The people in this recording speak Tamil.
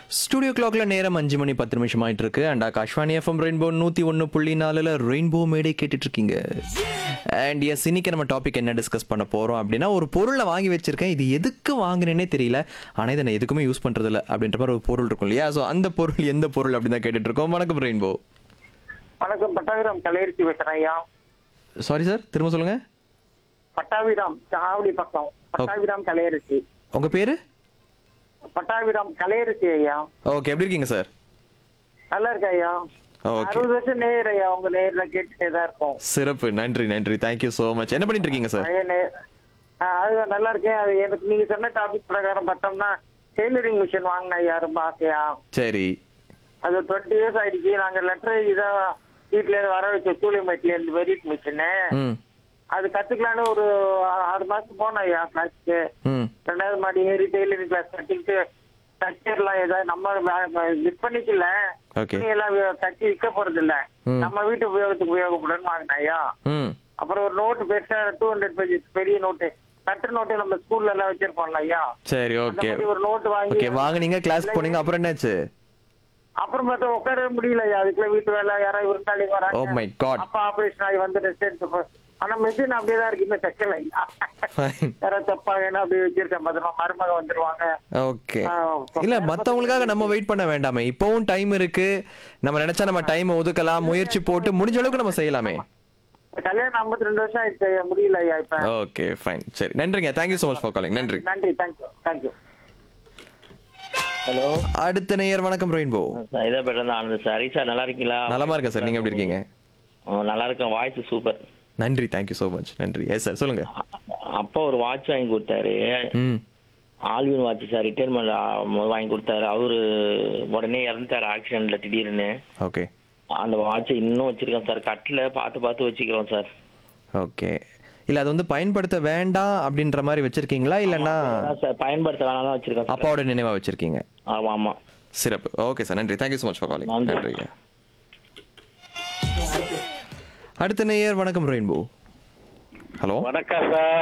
ஸ்டுடியோ கிளாக்ல நேரம் அஞ்சு மணி பத்து நிமிஷம் ஆயிட்டு இருக்கு அண்ட் ஆகாஷ்வாணி எஃப்எம் ரெயின்போ நூத்தி ஒன்று புள்ளி நாலுல ரெயின்போ மேடை கேட்டுட்டு இருக்கீங்க அண்ட் எஸ் இன்னைக்கு நம்ம டாபிக் என்ன டிஸ்கஸ் பண்ண போறோம் அப்படின்னா ஒரு பொருளை வாங்கி வச்சிருக்கேன் இது எதுக்கு வாங்கினேனே தெரியல ஆனா இதை நான் எதுக்குமே யூஸ் பண்றது இல்ல அப்படின்ற மாதிரி ஒரு பொருள் இருக்கும் இல்லையா ஸோ அந்த பொருள் எந்த பொருள் அப்படின்னு தான் கேட்டுட்டு இருக்கோம் வணக்கம் ரெயின்போ வணக்கம் பட்டாபிராம் கலையரிசி பேசுறேன் ஐயா சாரி சார் திரும்ப சொல்லுங்க பட்டாபிராம் சாவடி பக்கம் பட்டாபிராம் கலையரிசி உங்க பேரு பட்டாபிராம் கலையரிசி ஐயா ஓகே எப்படி இருக்கீங்க சார் நல்லா இருக்கு ஐயா ஓகே அறுபது வருஷம் நேர் ஐயா உங்க நேர்ல கேட்டுட்டே தான் இருக்கோம் சிறப்பு நன்றி நன்றி தேங்க்யூ ஸோ மச் என்ன பண்ணிட்டு இருக்கீங்க சார் ஐயா, நே- ஆ, அது நல்லா இருக்கேன் அது எனக்கு நீங்க சொன்ன டாபிக் பிரகாரம் பார்த்தோம்னா டெய்லரிங் மிஷின் வாங்கினேன் ஐயா ரொம்ப ஆசையா சரி அது டுவெண்ட்டி இயர்ஸ் ஆயிடுச்சு நாங்க லெட்டர் இதான் வீட்ல இருந்து வர வச்ச சூளிமேட்ல இருந்து வெரிட் மிஷினு ம் அது கத்துக்கலான்னு ஒரு ஆ- ஆறு மாசம் போனேன் ஐயா கிளாஸ்க்கு ம் ரெண்டாவது மாடி ஏறி டெய்லரிங் கிளாஸ் கட்டிட்டு தச்சிடலாம் ஏதாவது நம்ம விற்பனைக்குல Okay. துணி எல்லாம் வி- தச்சு விற்க போறது இல்ல ம். நம்ம வீட்டு உபயோகத்துக்கு உபயோகப்படும் வாங்கினாயா ம் அப்புறம் ஒரு நோட்டு பெருசா டூ ஹண்ட்ரட் பேஜஸ் பெரிய நோட்டு கட்டு நோட்டு நம்ம ஸ்கூல்ல எல்லாம் வச்சிருப்போம்ல ஐயா சரி அந்த ஓகே மாதிரி ஒரு நோட்டு வாங்கி ஓகே வாங்குனீங்க கிளாஸ் போனீங்க அப்புறம் என்னாச்சு அப்புறம் பார்த்தா உட்காரவே முடியல ஐயா அதுக்குள்ள வீட்டு வேலை யாராவது விருந்தாளிங்க Oh வராங்க my God. அப்பா ஆபரேஷன் ஆகி வந்து ரெஸ்ட் எடுத்து ஆனா மெஷின் அப்படியே தான் இருக்கு இன்னும் தைக்கல ஐயா Fine. யாராவது தப்பாங்கன்னா அப்படியே வச்சிருக்கேன் பத்திரமா மருமக வந்துருவாங்க ஓகே ஆ, இல்ல மத்தவங்களுக்காக நம்ம வெயிட் பண்ண வேண்டாமே இப்பவும் டைம் இருக்கு நம்ம நினைச்சா நம்ம டைம் ஒதுக்கலாம் முயற்சி போட்டு முடிஞ்ச அளவுக்கு நம்ம செய்யலாமே கல்யாணம் 52 ரெண்டு வருஷம் ஆயிடுச்சு ஐயா, முடியல ஐயா இப்ப ஓகே ஃபைன் சரி நன்றிங்க thank you so much for calling நன்றி நன்றி தேங்க்யூ தேங்க்யூ ஹலோ அடுத்த நேயர் வணக்கம் ரெயின்போ இதே பேட்டர் தான் ஆனந்த் சார் சார் நல்லா இருக்கீங்களா நலமா இருக்கேன் சார் நீங்க எப்படி இருக்கீங்க ஆ, நல்லா இருக்கேன் வாய்ஸ் சூப்பர் நன்றி தேங்க்யூ ஸோ மச் நன்றி எஸ் சார் சொல்லுங்க அப்பா ஒரு வாட்ச் வாங்கி கொடுத்தாரு ம் ஆல்வின் வாட்ச் சார் ரிட்டைர்மெண்ட் வாங்கி கொடுத்தாரு அவரு உடனே இறந்துட்டாரு ஆக்சிடென்ட்ல திடீர்னு ஓகே அந்த வாட்சை இன்னும் வச்சிருக்கேன் சார் கட்டில் பார்த்து பார்த்து வச்சுக்கிறோம் சார் ஓகே இல்ல அது வந்து பயன்படுத்த வேண்டாம் அப்படின்ற மாதிரி வச்சிருக்கீங்களா இல்லைன்னா அதான் சார் பயன்படுத்த வேணாம் தான் வச்சிருக்கேன் சார் அப்பாவோட நினைவா வச்சிருக்கீங்க ஆமா ஆமா சிறப்பு ஓகே சார் நன்றி thank you so much for calling நன்றி. நன்றிங்க அடுத்த நேயர் வணக்கம் ரெயின்போ ஹலோ வணக்கம் சார்